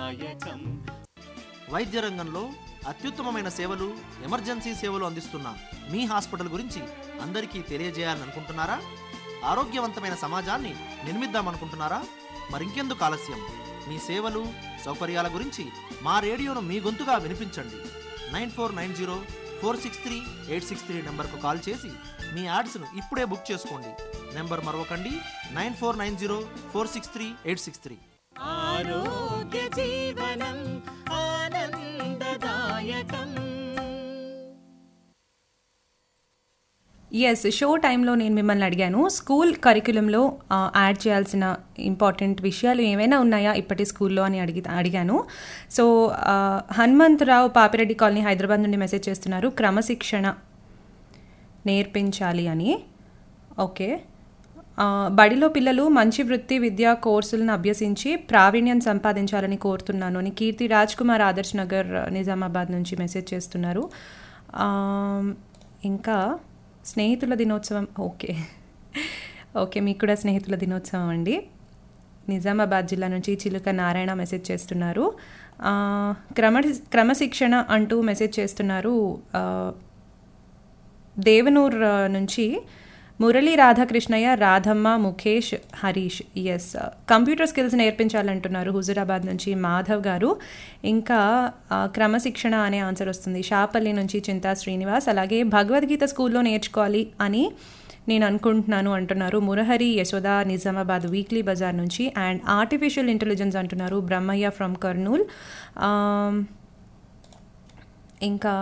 ఆనందదాయకం వైద్య రంగంలో అత్యుత్తమమైన సేవలు ఎమర్జెన్సీ సేవలు అందిస్తున్న మీ హాస్పిటల్ గురించి అందరికీ తెలియజేయాలని అనుకుంటున్నారా ఆరోగ్యవంతమైన సమాజాన్ని నిర్మిద్దామనుకుంటున్నారా మరింకెందుకు ఆలస్యం మీ సేవలు సౌకర్యాల గురించి మా రేడియోను మీ గొంతుగా వినిపించండి nine four nine zero four six three eight six three నెంబర్కు కాల్ చేసి మీ యాడ్స్ను ఇప్పుడే బుక్ చేసుకోండి నెంబర్ మరొకండి nine four nine zero four six three eight six three ఆరోగ్య జీవనం ఆనందదాయకం ఎస్ షో టైంలో నేను మిమ్మల్ని అడిగాను స్కూల్ కరికులంలో యాడ్ చేయాల్సిన ఇంపార్టెంట్ విషయాలు ఏమైనా ఉన్నాయా ఇప్పటి స్కూల్లో అని అడిగి అడిగాను సో ఆ, హనుమంతరావు పాపిరెడ్డి కాలనీ హైదరాబాద్ నుండి మెసేజ్ చేస్తున్నారు క్రమశిక్షణ నేర్పించాలి అని ఓకే ఆ, బడిలో పిల్లలు మంచి వృత్తి విద్యా కోర్సులను అభ్యసించి ప్రావీణ్యం సంపాదించాలని కోరుతున్నాను అని కీర్తి రాజ్ కుమార్ ఆదర్శ్ నగర్ నిజామాబాద్ నుంచి మెసేజ్ చేస్తున్నారు ఆ, ఇంకా స్నేహితుల దినోత్సవం ఓకే ఓకే మీకు కూడా స్నేహితుల దినోత్సవం అండి నిజామాబాద్ జిల్లా నుంచి చిలుక నారాయణ మెసేజ్ చేస్తున్నారు ఆ, క్రమ క్రమశిక్షణ అంటూ మెసేజ్ చేస్తున్నారు ఆ, దేవనూర్ ఆ, నుంచి మురళీ రాధాకృష్ణయ్య రాధమ్మ ముఖేష్ హరీష్ ఎస్ కంప్యూటర్ స్కిల్స్ నేర్పించాలంటున్నారు హుజురాబాద్ నుంచి మాధవ్ గారు ఇంకా ఆ, క్రమశిక్షణ అనే ఆన్సర్ వస్తుంది షాపల్లి నుంచి చింతా శ్రీనివాస్ అలాగే భగవద్గీత స్కూల్లో నేర్చుకోవాలి అని నేను అనుకుంటున్నాను అంటున్నారు మురహరి యశోద నిజామాబాద్ వీక్లీ బజార్ నుంచి అండ్ ఆర్టిఫిషియల్ ఇంటెలిజెన్స్ అంటున్నారు బ్రహ్మయ్య ఫ్రమ్ కర్నూల్ ఆమ్, ఇంకా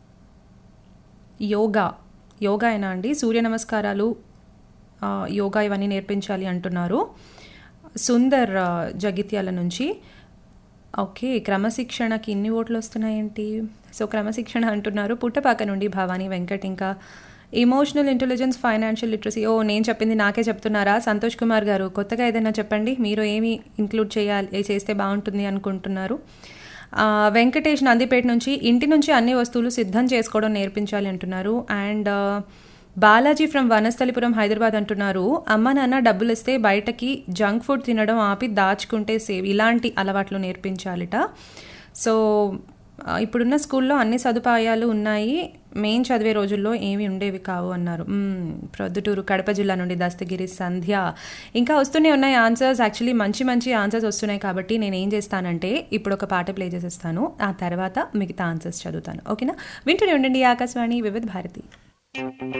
యోగా యోగా అయినా అండి సూర్య నమస్కారాలు ఆ, యోగా ఇవన్నీ నేర్పించాలి అంటున్నారు సుందర్ ఆ, జగిత్యాల నుంచి ఓకే క్రమశిక్షణకి ఇన్ని ఓట్లు వస్తున్నాయేంటి సో క్రమశిక్షణ అంటున్నారు పుట్టపాక నుండి భవానీ వెంకట్ ఇంకా ఎమోషనల్ ఇంటెలిజెన్స్ ఫైనాన్షియల్ లిటరసీ ఓ నేను చెప్పింది నాకే చెప్తున్నారా సంతోష్ కుమార్ గారు కొత్తగా ఏదైనా చెప్పండి మీరు ఏమి ఇంక్లూడ్ చేయాలి చేస్తే బాగుంటుంది అనుకుంటున్నారు ఆ, వెంకటేష్ నందిపేట నుంచి ఇంటి నుంచి అన్ని వస్తువులు సిద్ధం చేసుకోవడం నేర్పించాలి అంటున్నారు అండ్ ఆ, బాలాజీ ఫ్రమ్ వనస్థలిపురం హైదరాబాద్ అంటున్నారు అమ్మ నాన్న డబ్బులు ఇస్తే బయటకి జంక్ ఫుడ్ తినడం ఆపి దాచుకుంటే సేవ్ ఇలాంటి అలవాట్లు నేర్పించాలిట సో ఆ, ఇప్పుడున్న స్కూల్లో అన్ని సదుపాయాలు ఉన్నాయి మెయిన్ చదివే రోజుల్లో ఏమి ఉండేవి కావు అన్నారు మ్మ్, ప్రొద్దుటూరు కడప జిల్లా నుండి దస్తగిరి సంధ్య ఇంకా వస్తూనే ఉన్నాయి ఆన్సర్స్ యాక్చువల్లీ మంచి మంచి ఆన్సర్స్ వస్తున్నాయి కాబట్టి నేను ఏం చేస్తానంటే ఇప్పుడు ఒక పాట ప్లే చేసేస్తాను ఆ తర్వాత మిగతా ఆన్సర్స్ చదువుతాను ఓకేనా వింటూనే ఉండండి ఆకాశవాణి వివిధ భారతి